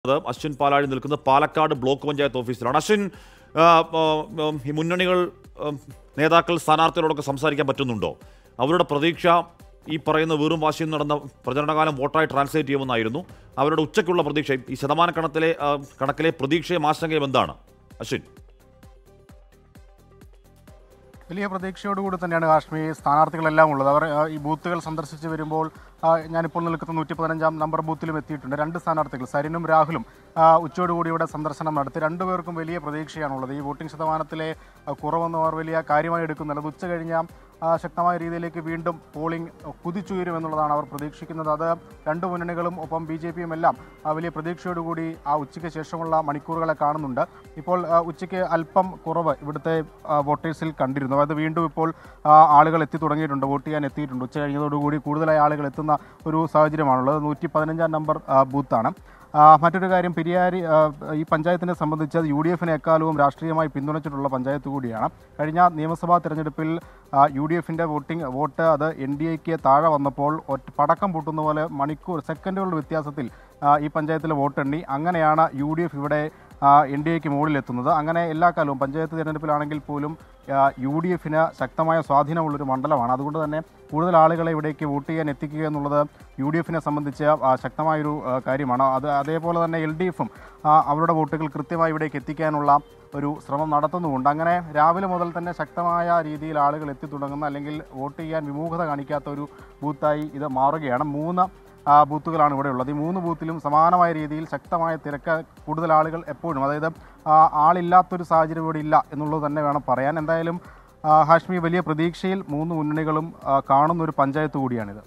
അത് അശ്വിൻ പാലാഴി നിൽക്കുന്നത് പാലക്കാട് ബ്ലോക്ക് പഞ്ചായത്ത് ഓഫീസിലാണ് അശ്വിൻ ആ, ആ, ഉം, ഈ മുന്നണികൾ ഉം, നേതാക്കൾ സ്ഥാനാർത്ഥികളോടൊക്കെ സംസാരിക്കാൻ പറ്റുന്നുണ്ടോ അവരുടെ പ്രതീക്ഷ ഈ പറയുന്ന വീറും വാശിയും നടന്ന പ്രചരണകാലം വോട്ടായി ട്രാൻസ്ലേറ്റ് ചെയ്യുമെന്നായിരുന്നു അവരുടെ ഉച്ചയ്ക്കുള്ള പ്രതീക്ഷ ഈ ശതമാന കണത്തിലെ ആ, കണക്കിലെ പ്രതീക്ഷയും ആശങ്കയും എന്താണ് അശ്വിൻ വലിയ പ്രതീക്ഷയോടുകൂടി തന്നെയാണ് കാശ്മീർ സ്ഥാനാർത്ഥികളെല്ലാം ഉള്ളത് അവർ ആ, ഈ ബൂത്തുകൾ സന്ദർശിച്ച് വരുമ്പോൾ ആ, ഞാനിപ്പോൾ നിൽക്കുന്ന നൂറ്റി പതിനഞ്ചാം നമ്പർ ബൂത്തിലും എത്തിയിട്ടുണ്ട് രണ്ട് സ്ഥാനാർത്ഥികൾ സരിനും രാഹുലും ആ, ഉച്ചയോടുകൂടി ഇവിടെ സന്ദർശനം നടത്തി രണ്ടുപേർക്കും വലിയ പ്രതീക്ഷയാണുള്ളത് ഈ വോട്ടിംഗ് ശതമാനത്തിലെ ആ, കുറവൊന്നും അവർ വലിയ കാര്യമായി എടുക്കുന്നില്ല അത് ഉച്ച കഴിഞ്ഞാൽ ആ, ശക്തമായ രീതിയിലേക്ക് വീണ്ടും പോളിംഗ് കുതിച്ചുയരും എന്നുള്ളതാണ് അവർ പ്രതീക്ഷിക്കുന്നത് അത് രണ്ട് മുന്നണികളും ഒപ്പം ബി ജെ പിയും എല്ലാം ആ, വലിയ പ്രതീക്ഷയോടുകൂടി ആ ഉച്ചയ്ക്ക് ശേഷമുള്ള മണിക്കൂറുകളെ കാണുന്നുണ്ട് ഇപ്പോൾ ആ, ഉച്ചയ്ക്ക് അല്പം കുറവ് ഇവിടുത്തെ ആ, വോട്ടേഴ്സിൽ കണ്ടിരുന്നു അത് വീണ്ടും ഇപ്പോൾ ആ, ആളുകൾ എത്തി തുടങ്ങിയിട്ടുണ്ട് വോട്ട് ചെയ്യാൻ എത്തിയിട്ടുണ്ട് ഉച്ച കഴിഞ്ഞതോടുകൂടി കൂടുതലായി ആളുകൾ എത്തുന്ന ഒരു സാഹചര്യമാണുള്ളത് നൂറ്റി പതിനഞ്ചാം നമ്പർ ആ, ബൂത്താണ് ആ, മറ്റൊരു കാര്യം പെരിയാരി ആ, ഈ പഞ്ചായത്തിനെ സംബന്ധിച്ച് അത് യു ഡി എഫിനെ എക്കാലവും രാഷ്ട്രീയമായി പിന്തുണച്ചിട്ടുള്ള പഞ്ചായത്ത് കൂടിയാണ് കഴിഞ്ഞ നിയമസഭാ തെരഞ്ഞെടുപ്പിൽ ആ, യു ഡി എഫിൻ്റെ വോട്ടിംഗ് വോട്ട് അത് എൻ ഡി എക്ക് താഴെ വന്നപ്പോൾ ഒറ്റ പടക്കം പൊട്ടുന്ന പോലെ മണിക്കൂർ സെക്കൻഡുകളുടെ വ്യത്യാസത്തിൽ ആ, ഈ പഞ്ചായത്തിലെ വോട്ടെണ്ണി അങ്ങനെയാണ് യു ഡി എഫ് ഇവിടെ എൻ ഡി എക്ക് മുകളിലെത്തുന്നത് അങ്ങനെ എല്ലാ കാലവും പഞ്ചായത്ത് തിരഞ്ഞെടുപ്പിലാണെങ്കിൽ പോലും യു ഡി എഫിന് ശക്തമായ സ്വാധീനമുള്ളൊരു മണ്ഡലമാണ് അതുകൊണ്ട് തന്നെ കൂടുതൽ ആളുകളെ ഇവിടേക്ക് വോട്ട് ചെയ്യാൻ എത്തിക്കുക എന്നുള്ളത് യു ഡി എഫിനെ സംബന്ധിച്ച് ആ, ശക്തമായൊരു ആ, കാര്യമാണ് അത് അതേപോലെ തന്നെ എൽ ഡി എഫും അവരുടെ വോട്ടുകൾ കൃത്യമായി ഇവിടേക്ക് എത്തിക്കാനുള്ള ഒരു ശ്രമം നടത്തുന്നുമുണ്ട് അങ്ങനെ രാവിലെ മുതൽ തന്നെ ശക്തമായ രീതിയിൽ ആളുകൾ എത്തി തുടങ്ങുന്ന അല്ലെങ്കിൽ വോട്ട് ചെയ്യാൻ വിമുഖത കാണിക്കാത്ത ഒരു ബൂത്തായി ഇത് മാറുകയാണ് മൂന്ന് ആ, ബൂത്തുകളാണ് ഇവിടെ ഉള്ളത് ഈ മൂന്ന് ബൂത്തിലും സമാനമായ രീതിയിൽ ശക്തമായ തിരക്ക് കൂടുതൽ ആളുകൾ എപ്പോഴും അതായത് ആ, ആളില്ലാത്തൊരു സാഹചര്യം ഇവിടെ ഇല്ല എന്നുള്ളത് തന്നെ വേണം പറയാൻ എന്തായാലും ആ, ഹാഷ്മി വലിയ പ്രതീക്ഷയിൽ മൂന്ന് മുന്നണികളും ആ, കാണുന്ന ഒരു പഞ്ചായത്ത് കൂടിയാണിത്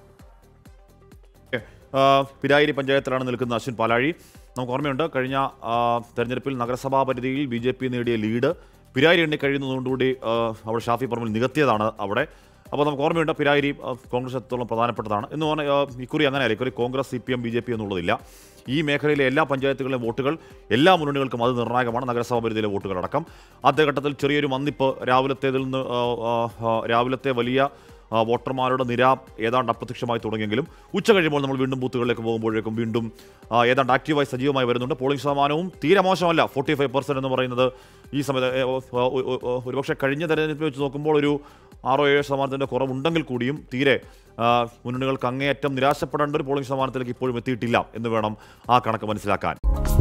ആ, പിരായിരി പഞ്ചായത്തിലാണ് നിൽക്കുന്ന അശ്വിൻ പാലാഴി നമുക്ക് ഓർമ്മയുണ്ട് കഴിഞ്ഞ ആ, തെരഞ്ഞെടുപ്പിൽ നഗരസഭാ പരിധിയിൽ ബി ജെ പി നേടിയ ലീഡ് പിരായിരി എണ്ണി കഴിയുന്നതുകൊണ്ടുകൂടി ആ, അവിടെ ഷാഫി പറമ്പിൽ നികത്തിയതാണ് അവിടെ അപ്പോൾ നമുക്ക് ഓർമ്മയുണ്ട് പിരായിരി ആ, കോൺഗ്രസ് എത്രത്തോളം പ്രധാനപ്പെട്ടതാണ് എന്ന് പറഞ്ഞാൽ ആ, ഇക്കുറി അങ്ങനെയല്ല ഇക്കുറി Congress C P M B J P എന്നുള്ളതില്ല ഈ മേഖലയിലെ എല്ലാ പഞ്ചായത്തുകളിലെ വോട്ടുകൾ എല്ലാ മുന്നണികൾക്കും അത് നിർണായകമാണ് നഗരസഭാ പരിധിയിലെ വോട്ടുകളടക്കം ആദ്യ ഘട്ടത്തിൽ ചെറിയൊരു മന്ദിപ്പ് രാവിലത്തേതിൽ നിന്ന് ആ, ആ, ആ, രാവിലത്തെ വലിയ ആ, വോട്ടർമാരുടെ നിര ഏതാണ്ട് അപ്രത്യക്ഷമായി തുടങ്ങിയെങ്കിലും ഉച്ച കഴിയുമ്പോൾ നമ്മൾ വീണ്ടും ബൂത്തുകളിലേക്ക് പോകുമ്പോഴേക്കും വീണ്ടും ആ, ഏതാണ്ട് ആക്റ്റീവായി സജീവമായി വരുന്നുണ്ട് പോളിംഗ് ശതമാനവും തീരെ മോശമല്ല ഫോർട്ടി ഫൈവ് പെർസെൻറ്റ് എന്ന് പറയുന്നത് ഈ സമയത്ത് ഏ, ഓ, ഓ, ഓ, ഓ, ഒരുപക്ഷെ കഴിഞ്ഞ തെരഞ്ഞെടുപ്പ് വെച്ച് നോക്കുമ്പോൾ ഒരു ആറോ ഏഴോ ശതമാനത്തിൻ്റെ കുറവുണ്ടെങ്കിൽ കൂടിയും തീരെ ആ, മുന്നണികൾക്ക് അങ്ങേയറ്റം നിരാശപ്പെടേണ്ട ഒരു പോളിംഗ് ശതമാനത്തിലേക്ക് ഇപ്പോഴും എത്തിയിട്ടില്ല എന്ന് വേണം ആ കണക്ക് മനസ്സിലാക്കാൻ